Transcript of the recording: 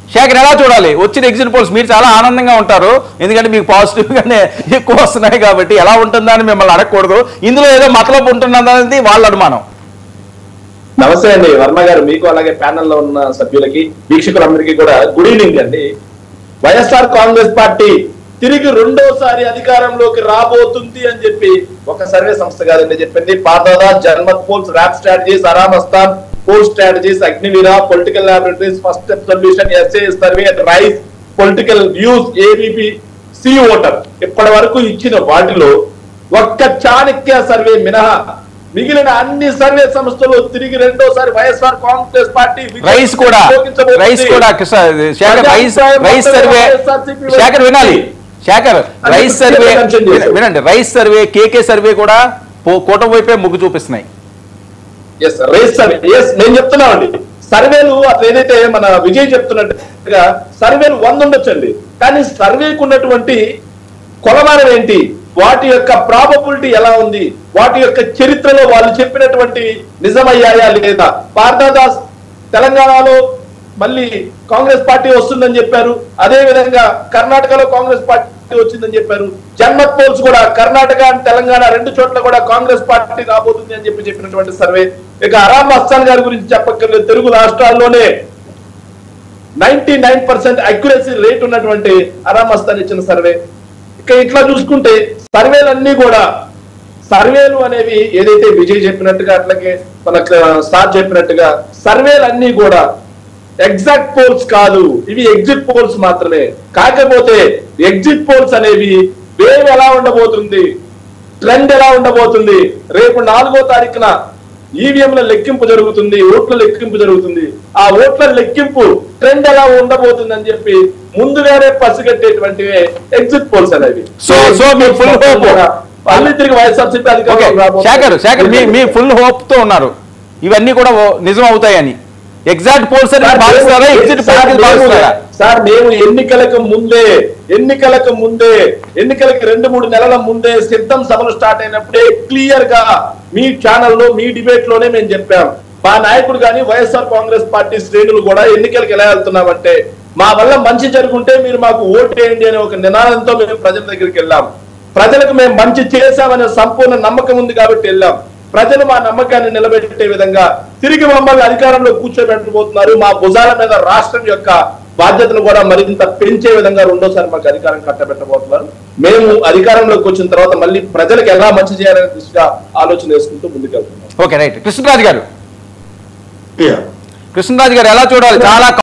శేఖర్ ఎలా చూడాలి వచ్చిన ఎగ్జిట్ పోల్స్ మీరు చాలా ఆనందంగా ఉంటారు ఎందుకంటే మీకు పాజిటివ్ గానే ఎక్కువ వస్తున్నాయి కాబట్టి ఎలా ఉంటుందని మిమ్మల్ని అడగకూడదు ఇందులో ఏదో మతలబు ఉంటున్నది వాళ్ళ అనుమానం నమస్తే అండి వర్మ గారు మీకు అలాగే ప్యానెల్ లో ఉన్న సభ్యులకి వీక్షకులందరికీ కూడా గుడ్ ఈవినింగ్ అండి వైఎస్ఆర్ కాంగ్రెస్ పార్టీ తిరిగి రెండోసారి అధికారంలోకి రాబోతుంది అని చెప్పి ఒక సర్వే సంస్థ కాదండి చెప్పింది పాతదా జన్మత్ పోల్స్ ర్యాప్ స్ట్రాటజీస్ అరామస్థాన్ poll strategies Agniveera political laboratories first step solution S A survey rise political views ABP C voter ఇప్పటి వరకు ఇచ్చిన వాటిలో ఒక్క చాణక్య సర్వే మినహా మిగిలిన అన్ని సర్వే సంస్థలు తిరిగి రెండోసారి వైఎస్ఆర్ కాంగ్రెస్ పార్టీ విజయం రైస్ కూడా సాధించబోతుంది. రైస్ కూడా Krishna Sekhar rise rise survey Sekhar వినాలి శేఖర్ రైస్ సర్వే వినండి రైస్ సర్వే కేకే సర్వే కూడా పో- కూటమి వైపే మొగ్గు చూపిస్తున్నాయి ఎస్ రేస్ సర్వే ఎస్ నేను చెప్తున్నామండి సర్వేలు అట్లా ఏదైతే మన విజయ్ చెప్తున్నట్టుగా సర్వేలు వంద ఉండొచ్చండి కానీ సర్వేకు ఉన్నటువంటి కొలమానం ఏంటి వాటి యొక్క ప్రాబబిలిటీ ఎలా ఉంది వాటి యొక్క చరిత్రలో వాళ్ళు చెప్పినటువంటి నిజమయ్యాయా లేదా పార్థదాస్ తెలంగాణలో మళ్ళీ కాంగ్రెస్ పార్టీ వస్తుందని చెప్పారు అదే విధంగా కర్ణాటకలో కాంగ్రెస్ పార్టీ వచ్చిందని చెప్పారు జన్మత్ పోల్స్ కూడా కర్ణాటక అండ్ తెలంగాణ రెండు చోట్ల కూడా కాంగ్రెస్ పార్టీ రాబోతుంది అని చెప్పి చెప్పినటువంటి సర్వే ఇక అరామ్ అస్సాన్ గారి గురించి చెప్పక్కర్లేదు తెలుగు రాష్ట్రాల్లోనే ninety nine percent accuracy rate ఉన్నటువంటి అరామ్ అస్తాన్ ఇచ్చిన సర్వే ఇక ఇట్లా చూసుకుంటే సర్వేలన్నీ కూడా సర్వేలు అనేవి ఏదైతే విజయ్ చెప్పినట్టుగా అట్లాగే మన సార్ చెప్పినట్టుగా సర్వేలన్నీ కూడా ఎగ్జాక్ట్ పోల్స్ కాదు ఇవి ఎగ్జిట్ పోల్స్ మాత్రమే కాకపోతే ఎగ్జిట్ పోల్స్ అనేవి వేవ్ ఎలా ఉండబోతుంది ట్రెండ్ ఎలా ఉండబోతుంది రేపు నాలుగో తారీఖున ఈవీఎంల లెక్కింపు జరుగుతుంది ఓట్ల లెక్కింపు జరుగుతుంది ఆ ఓట్ల లెక్కింపు ట్రెండ్ ఎలా ఉండబోతుంది అని చెప్పి ముందుగానే పసిగట్టేటువంటివే ఎగ్జిట్ పోల్స్ అనేవి So- so మీ full hope. మళ్ళీ తిరిగి వైఎస్ఆర్సీపీ ఓకే అధికారంలో రాబోతుంది. శేఖర్ శేఖర్ మీ మీ ఫుల్ హోప్ తో ఉన్నారు ఇవన్నీ కూడా ఓ- నిజం అవుతాయని ఎగ్జాక్ట్ పోల్స్ అని సార్, భావిస్తారా మేము- ఎగ్జిట్ సార్, పోల్స్ మేము- భావిస్తారా సార్ మేము ఎన్నికలకు ముందే ఎన్నికలకు ముందే ఎన్నికలకి రెండు మూడు నెలల ముందే సిద్ధం సభలు స్టార్ట్ అయినప్పుడే క్లియర్ గా మీ ఛానల్లో మీ డిబేట్ లోనే మేము చెప్పాం మా నాయకుడు కానీ వైఎస్ఆర్ కాంగ్రెస్ పార్టీ శ్రేణులు కూడా ఎన్నికలకు ఎలా వెళ్తున్నామంటే మా వల్ల మంచి జరుగుంటే మీరు మాకు ఓటు వేయండి అనే ఒక నినాదంతో మేము ప్రజల దగ్గరికి వెళ్ళాం ప్రజలకు మేము మంచి చేశామనే సంపూర్ణ నమ్మకం ఉంది కాబట్టి వెళ్ళాం ప్రజలు మా నమ్మకాన్ని నిలబెట్టే విధంగా తిరిగి మమ్మల్ని అధికారంలో కూర్చోబెట్టబోతున్నారు మా భుజాల మీద రాష్ట్రం యొక్క బాధ్యతను కూడా మరింత పెంచే విధంగా రెండోసారి మాకు అధికారం కట్టబెట్టబోతున్నారు మేము అధికారంలోకి వచ్చిన తర్వాత మళ్ళీ ప్రజలకు ఎలా మంచి చేయాలనే దిశగా ఆలోచన చేసుకుంటూ ముందుకెళ్తున్నాం ఓకే రైట్ కృష్ణరాజు గారు కృష్ణరాజు గారు ఎలా చూడాలి చాలా